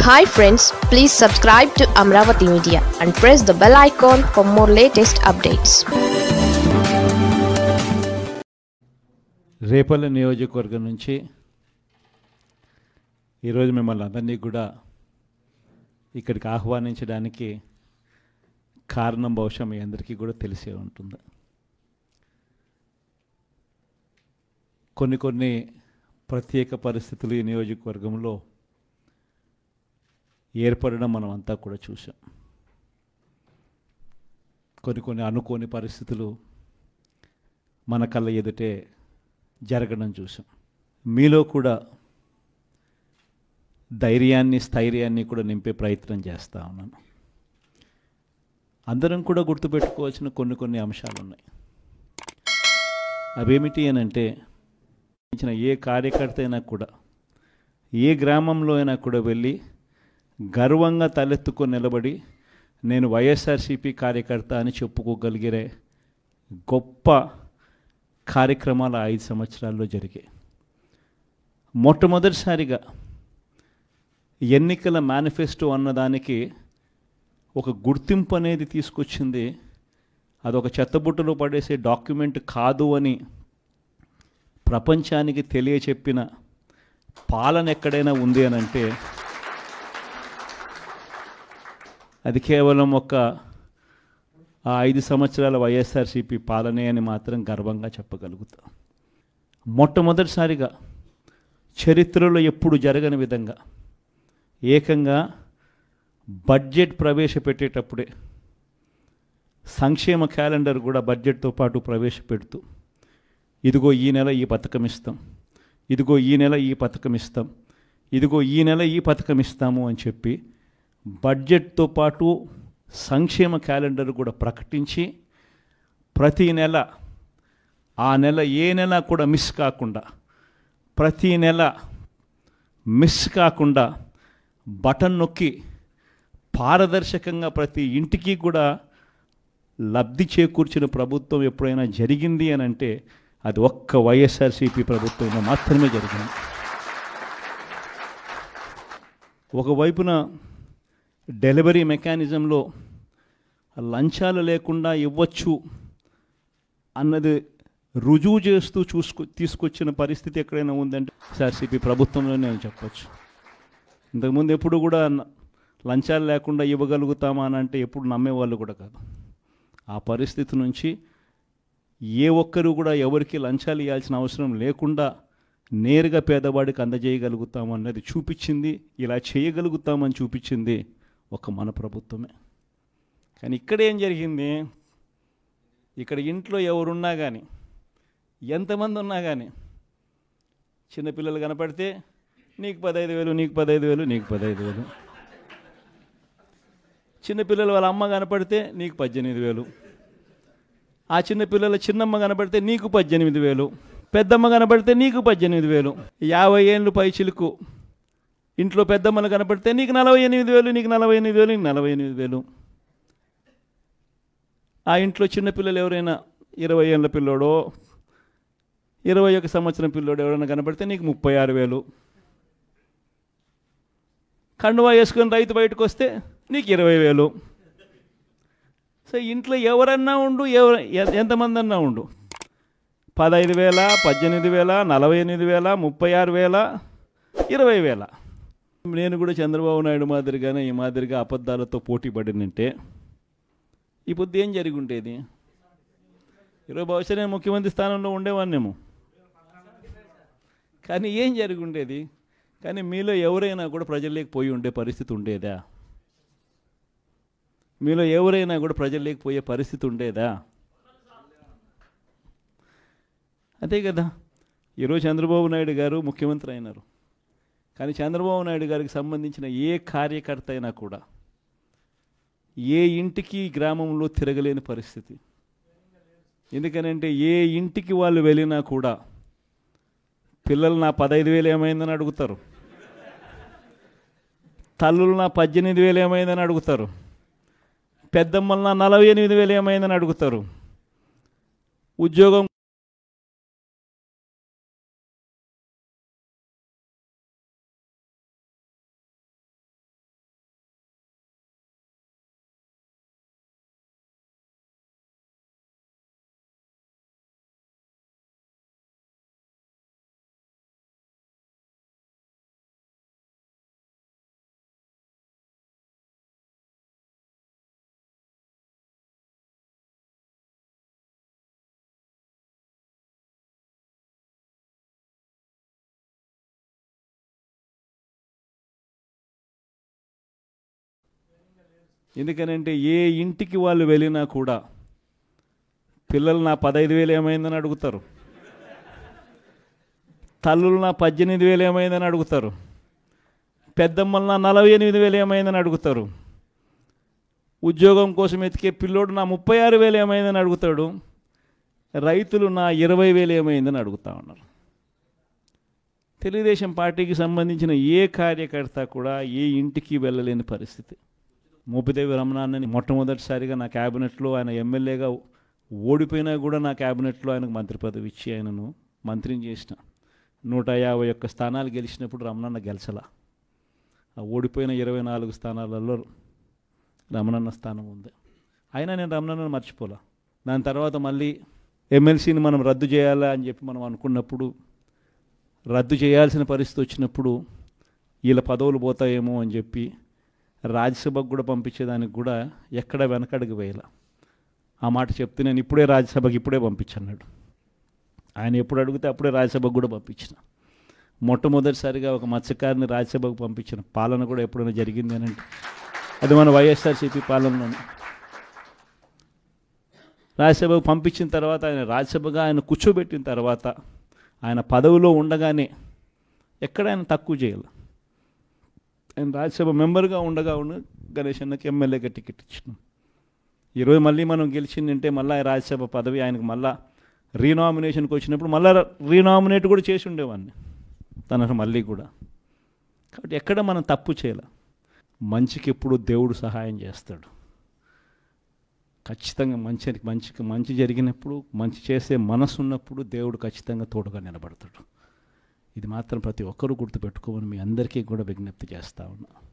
hi friends please subscribe to Amaravati media and press the bell icon for more latest updates Repalle నియోజకవర్గం నుంచి ఈరోజు మిమ్మల్ని అందరినీ కూడా ఇక్కడికి ఆహ్వానించడానికి కారణం బహుశా మీ అందరికీ కూడా తెలిసే ఉంటుంది కొన్ని కొన్ని ప్రత్యేక పరిస్థితులు ఈ నియోజకవర్గంలో ఏర్పడడం మనం అంతా కూడా చూసాం కొన్ని కొన్ని అనుకోని పరిస్థితులు మన కళ్ళ ఎదుటే జరగడం చూసాం మీలో కూడా ధైర్యాన్ని స్థైర్యాన్ని కూడా నింపే ప్రయత్నం చేస్తూ ఉన్నాను అందరం కూడా గుర్తుపెట్టుకోవాల్సిన కొన్ని కొన్ని అంశాలు ఉన్నాయి అవేమిటి అని అంటే ఇచ్చిన ఏ కార్యకర్త అయినా కూడా ఏ గ్రామంలో అయినా కూడా వెళ్ళి గర్వంగా తలెత్తుకొని నిలబడి నేను వైఎస్ఆర్సీపీ కార్యకర్త అని చెప్పుకోగలిగే గొప్ప కార్యక్రమాలు ఐదు సంవత్సరాల్లో జరిగాయి మొట్టమొదటిసారిగా ఎన్నికల మేనిఫెస్టో అన్నదానికి ఒక గుర్తింపు అనేది తీసుకొచ్చింది అదొక చెత్తబుట్టలో పడేసే డాక్యుమెంట్ కాదు అని ప్రపంచానికి తెలియచెప్పిన పాలన ఎక్కడైనా ఉంది అని అంటే అది కేవలం ఒక ఆ ఐదు సంవత్సరాల వైఎస్ఆర్సీపీ పాలనే అని మాత్రం గర్వంగా చెప్పగలుగుతాం మొట్టమొదటిసారిగా చరిత్రలో ఎప్పుడు జరగని విధంగా ఏకంగా బడ్జెట్ ప్రవేశపెట్టేటప్పుడే సంక్షేమ క్యాలెండర్ కూడా బడ్జెట్తో పాటు ప్రవేశపెడుతూ ఇదిగో ఈ నెల ఈ పథకం ఇస్తాం ఇదిగో ఈ నెల ఈ పథకం ఇస్తాం ఇదిగో ఈ నెల ఈ పథకం ఇస్తాము అని చెప్పి బడ్జెట్తో పాటు సంక్షేమ క్యాలెండర్ కూడా ప్రకటించి ప్రతి నెల ఆ నెల ఏ నెల కూడా మిస్ కాకుండా ప్రతి నెల మిస్ కాకుండా బటన్ నొక్కి పారదర్శకంగా ప్రతి ఇంటికి కూడా లబ్ధి చేకూర్చిన ప్రభుత్వం ఎప్పుడైనా జరిగింది అని అంటే అది ఒక్క వైఎస్ఆర్సీపీ ప్రభుత్వంలో మాత్రమే జరిగింది ఒకవైపున డెలివరీ మెకానిజంలో లంచాలు లేకుండా ఇవ్వచ్చు అన్నది రుజువు చేస్తూ చూసుకు తీసుకొచ్చిన పరిస్థితి ఎక్కడైనా ఉందంటే ఎస్ఆర్సీపీ ప్రభుత్వంలో నేను చెప్పచ్చు ఇంతకుముందు ఎప్పుడు కూడా న- లంచాలు లేకుండా ఇవ్వగలుగుతామా అని అంటే ఎప్పుడు నమ్మేవాళ్ళు కూడా కాదు ఆ పరిస్థితి నుంచి ఏ ఒక్కరు కూడా ఎవరికి లంచాలు ఇవ్వాల్సిన అవసరం లేకుండా నేరుగా పేదవాడికి అందజేయగలుగుతాం అన్నది చూపించింది ఇలా చేయగలుగుతామని చూపించింది ఒక మన ప్రభుత్వమే కానీ ఇక్కడ ఏం జరిగింది ఇక్కడ ఇంట్లో ఎవరున్నా కానీ ఎంతమంది ఉన్నా కానీ చిన్నపిల్లలు కనపడితే నీకు పదహైదు వేలు నీకు పదహైదు వేలు నీకు పదహైదు వేలు చిన్నపిల్లలు వాళ్ళ అమ్మ కనపడితే నీకు పద్దెనిమిది వేలు ఆ చిన్న పిల్లల చిన్నమ్మ కనబడితే నీకు పద్దెనిమిది వేలు పెద్దమ్మ కనబడితే నీకు పద్దెనిమిది వేలు యాభై ఏళ్ళు పై చిలుకు ఇంట్లో పెద్దమ్మలు కనబడితే నీకు నలభై ఎనిమిది వేలు నీకు నలభై ఎనిమిది వేలు నీకు నలభై ఎనిమిది వేలు ఆ ఇంట్లో చిన్నపిల్లలు ఎవరైనా ఇరవై ఏళ్ళ పిల్లోడో ఇరవై ఒక సంవత్సరం పిల్లోడు ఎవరైనా కనబడితే నీకు ముప్పై ఆరు వేలు కండువా వేసుకొని రైతు బయటకు వస్తే నీకు ఇరవై వేలు సో ఇంట్లో ఎవరన్నా ఉండు ఎవరు ఎ- ఎంతమంది అన్నా ఉండు పదహైదు వేల పద్దెనిమిది వేల నలభై ఎనిమిది వేల ముప్పై ఆరు వేల ఇరవై వేల నేను కూడా చంద్రబాబు నాయుడు మాదిరిగానే ఈ మాదిరిగా అబద్ధాలతో పోటీ పడినంటే ఈ పొద్దు ఏం జరిగి ఉండేది ఈరోజు బహుశా నేను ముఖ్యమంత్రి స్థానంలో ఉండేవాన్నేమో కానీ ఏం జరిగి ఉండేది కానీ మీలో ఎవరైనా కూడా ప్రజల్లోకి పోయి ఉండే పరిస్థితి ఉండేదా మీలో ఎవరైనా కూడా ప్రజల్లోకి పోయే పరిస్థితి ఉండేదా అంతే కదా ఈరోజు చంద్రబాబు నాయుడు గారు ముఖ్యమంత్రి అయినారు కానీ చంద్రబాబు నాయుడు గారికి సంబంధించిన ఏ కార్యకర్త అయినా కూడా ఏ ఇంటికి గ్రామంలో తిరగలేని పరిస్థితి ఎందుకనంటే ఏ ఇంటికి వాళ్ళు వెళ్ళినా కూడా పిల్లలు నా పదహైదు వేలు ఏమైందని అడుగుతారు తల్లులు నా పద్దెనిమిది వేలు ఏమైందని అడుగుతారు పెద్దమ్మలు నా నలభై ఎనిమిది వేలు ఏమైందని అడుగుతారు ఉద్యోగం ఎందుకనంటే ఏ ఇంటికి వాళ్ళు వెళ్ళినా కూడా పిల్లలు నా పదహైదు వేలు ఏమైందని అడుగుతారు తల్లులు నా పద్దెనిమిది వేలు ఏమైందని అడుగుతారు పెద్దమ్మలు నా నలభై ఎనిమిది వేలు ఏమైందని అడుగుతారు ఉద్యోగం కోసం ఎతికే పిల్లోడు నా ముప్పై ఆరు వేలు ఏమైందని అడుగుతాడు రైతులు నా ఇరవై వేలు ఏమైందని అడుగుతా ఉన్నారు తెలుగుదేశం పార్టీకి సంబంధించిన ఏ కార్యకర్త కూడా ఏ ఇంటికి వెళ్ళలేని పరిస్థితి మోపిదేవి రమణాన్నని మొట్టమొదటిసారిగా నా క్యాబినెట్లో ఆయన ఎమ్మెల్యేగా ఓడిపోయినా కూడా నా క్యాబినెట్లో ఆయనకు మంత్రి పదవి ఇచ్చి ఆయనను మంత్రిని చేసిన నూట యాభై ఒక్క స్థానాలు గెలిచినప్పుడు రమణన్న గెలిచలా ఆ ఓడిపోయిన ఇరవై నాలుగు స్థానాలలో రమణన్న స్థానం ఉంది అయినా నేను రమణన్నను మర్చిపోలా దాని తర్వాత మళ్ళీ ఎమ్మెల్సీని మనం రద్దు చేయాలా అని చెప్పి మనం అనుకున్నప్పుడు రద్దు చేయాల్సిన పరిస్థితి వచ్చినప్పుడు వీళ్ళ పదవులు పోతాయేమో అని చెప్పి రాజ్యసభకు కూడా పంపించేదానికి కూడా ఎక్కడ వెనకడుగు వేయాల ఆ మాట చెప్తే నేను ఇప్పుడే రాజ్యసభకి ఇప్పుడే పంపించన్నాడు ఆయన ఎప్పుడు అడిగితే అప్పుడే రాజ్యసభకు కూడా పంపించిన మొట్టమొదటిసారిగా ఒక మత్స్యకారిని రాజ్యసభకు పంపించిన పాలన కూడా ఎప్పుడైనా జరిగింది అని అంటే అది మన వైఎస్ఆర్సీపీ పాలనలోనే రాజ్యసభకు పంపించిన తర్వాత ఆయన రాజ్యసభగా ఆయన కూర్చోబెట్టిన తర్వాత ఆయన పదవిలో ఉండగానే ఎక్కడ ఆయన తక్కువ చేయాలి ఆయన రాజ్యసభ మెంబర్గా ఉండగా ఉండి గణేష్ అన్నకి ఎమ్మెల్యేగా టికెట్ ఇచ్చినాం ఈరోజు మళ్ళీ మనం గెలిచిందంటే మళ్ళీ ఆ రాజ్యసభ పదవి ఆయనకు మళ్ళా రీనామినేషన్కి వచ్చినప్పుడు మళ్ళీ రీనామినేట్ కూడా చేసి ఉండేవాడిని తనకు మళ్ళీ కూడా కాబట్టి ఎక్కడ మనం తప్పు చేయాలి మంచికి ఎప్పుడు దేవుడు సహాయం చేస్తాడు ఖచ్చితంగా మంచి మంచికి మంచి జరిగినప్పుడు మంచి చేసే మనసు ఉన్నప్పుడు దేవుడు ఖచ్చితంగా తోడుగా నిలబడతాడు ఇది మాత్రం ప్రతి ఒక్కరూ గుర్తుపెట్టుకోమని మీ అందరికీ కూడా విజ్ఞప్తి చేస్తా ఉన్నా